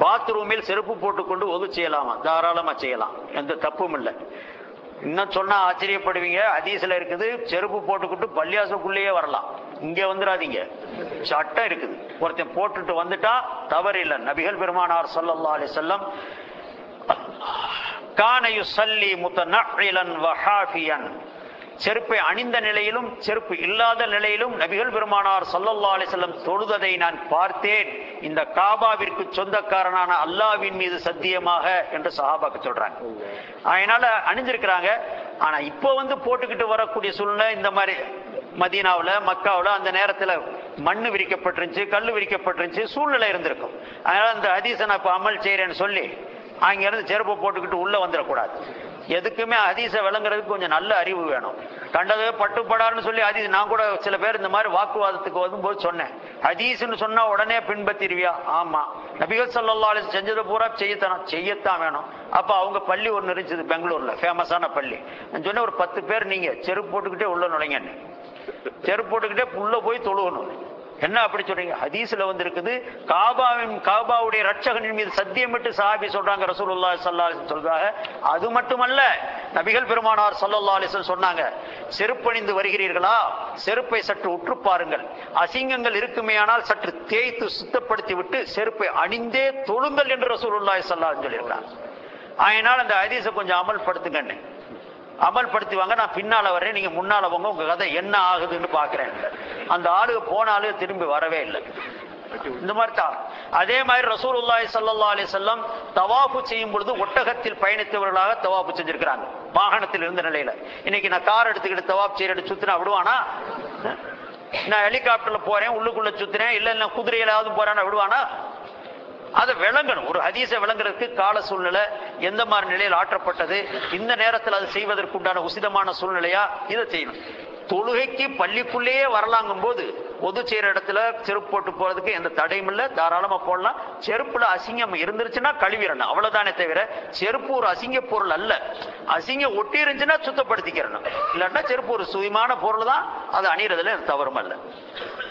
பாத்ரூமில் செருப்பு போட்டுக்கொண்டு ஒது செய்யலாமா தாராளமா செய்யலாம் எந்த தப்பும் இல்லை இன்னும் சொன்னா ஆச்சரியப்படுவீங்க ஹதீஸ்ல இருக்குது செருப்பு போட்டுக்கிட்டு பள்ளியாசுக்குள்ளேயே வரலாம் இங்க வந்துடாதீங்க சட்டம் இருக்குது ஒருத்தன் போட்டுட்டு வந்துட்டா தவறு இல்லை நபிகள் பெருமானார் ஸல்லல்லாஹு அலைஹி வஸல்லம் கான யுஸல்லி முத்தனஇலன் வஹாஃபியன் செருப்பை அணிந்த நிலையிலும் செருப்பு இல்லாத நிலையிலும் நபிகள் பெருமானார் ஸல்லல்லாஹு அலைஹி வஸல்லம் தொழுததை நான் பார்த்தேன் இந்த காபாவிற்கு சொந்தக்காரனான அல்லாஹ்வின் மீது சத்தியமாக என்று சஹாபாக்கு சொல்றாங்க அதனால அணிஞ்சிருக்கிறாங்க ஆனா இப்போ வந்து போட்டுக்கிட்டு வரக்கூடிய சூழ்நிலை இந்த மாதிரி மதீனாவுல மக்காவுல அந்த நேரத்துல மண்ணு விரிக்கப்பட்டிருந்துச்சு கல்லு விரிக்கப்பட்டிருந்துச்சு சூழ்நிலை இருந்திருக்கும் அதனால அந்த ஹதீஸை நான் இப்ப அமல் செய்யறேன்னு சொல்லி அங்கிருந்து செருப்பு போட்டுக்கிட்டு உள்ள வந்துடக்கூடாது எதுக்குமே ஹதீஸை விளங்குறதுக்கு கொஞ்சம் நல்ல அறிவு வேணும் கண்டது பட்டுப்படாருன்னு சொல்லி ஹதீஸ் நான் கூட சில பேர் இந்த மாதிரி வாக்குவாதத்துக்கு வரும்போது சொன்னேன் ஹதீஸ்னு சொன்னா உடனே பின்பற்றிருவியா ஆமா நபிகள் ஸல்லல்லாஹு அலைஹி வஸல்லம் செஞ்சதை பூரா செய்யத்தான் செய்யத்தான் வேணும் அப்ப அவங்க பள்ளி ஒன்று இருந்துச்சு பெங்களூர்ல ஃபேமஸான பள்ளி நான் சொன்னேன் ஒரு பத்து பேர் நீங்க செருப்பு போட்டுக்கிட்டே உள்ள நுழைங்கன்னு செருப்பு போட்டுக்கிட்டே உள்ள போய் தொழுகணும் என்ன அப்படி சொல்றீங்க ஹதீஸ்ல வந்து இருக்குது காபாவின் காபாவுடைய ரட்சகனின் மீது சத்தியமிட்டு சாபி சொல்றாங்க ரசூலுல்லாஹி ஸல்லல்லாஹு அலைஹி வஸல்லம் சொல்றாங்க அது மட்டுமல்ல நபிகள் பெருமானார் ஸல்லல்லாஹு அலைஹி வஸல்லம் சொன்னாங்க செருப்பணிந்து வருகிறீர்களா செருப்பை சற்று உற்று பாருங்கள் அசிங்கங்கள் இருக்குமேயானால் சற்று தேய்த்து சுத்தப்படுத்தி விட்டு செருப்பை அணிந்தே தொழுங்கள் என்று ரசூலுல்லாஹி ஸல்லல்லாஹு அலைஹி வஸல்லம் சொல்லியிருக்காங்க அதனால் அந்த ஹதீஸை கொஞ்சம் அமல்படுத்துங்கன்னு அமல்படுத்துவாங்க நான் பின்னால வர்றேன் நீங்க முன்னால போங்க உங்க கதை என்ன ஆகுதுன்னு பாக்குறேன் அந்த ஆளு போனாலும் திரும்பி வரவே இல்லை இந்த மாதிரி தான் அதே மாதிரி ரசூலுல்லாஹி ஸல்லல்லாஹு அலைஹி வஸல்லம் தவாஃபு செய்யும் பொழுது ஒட்டகத்தில் பயணித்தவர்களாக தவாஃபு செஞ்சிருக்கிறாங்க வாகனத்தில் இருந்த நிலையில இன்னைக்கு நான் கார் எடுத்துக்கிட்டு தவாஃப் செய்யறது சுத்தினா விடுவானா நான் ஹெலிகாப்டர்ல போறேன் உள்ளுக்குள்ள சுத்துறேன் இல்ல நான் குதிரையிலாவது போறேன்னா விடுவானா அதை விளங்கணும் ஒரு ஹதீஸை விளங்குறதுக்கு கால சூழ்நிலை எந்த மாதிரி நிலையில் ஆற்றப்பட்டது இந்த நேரத்தில் அது செய்வதற்குண்டான உசிதமான சூழ்நிலையா இதை செய்யணும் தொழுகைக்கு பள்ளிக்குள்ளேயே வரலாங்கும் போது பொது செய்யற இடத்துல செருப்பு போட்டு போறதுக்கு எந்த தடையும் இல்லை தாராளமா போடலாம் செருப்புல அசிங்கம் இருந்துருச்சுன்னா கழுவிடணும் அவ்வளவுதானே தவிர செருப்பு ஒரு அசிங்க பொருள் அல்ல அசிங்க ஒட்டி இருந்துச்சுன்னா சுத்தப்படுத்திக்கிறணும் இல்லாட்டா செருப்பு ஒரு சுயமான பொருள் தான் அது அணியறதுல எந்த தவறும் அல்ல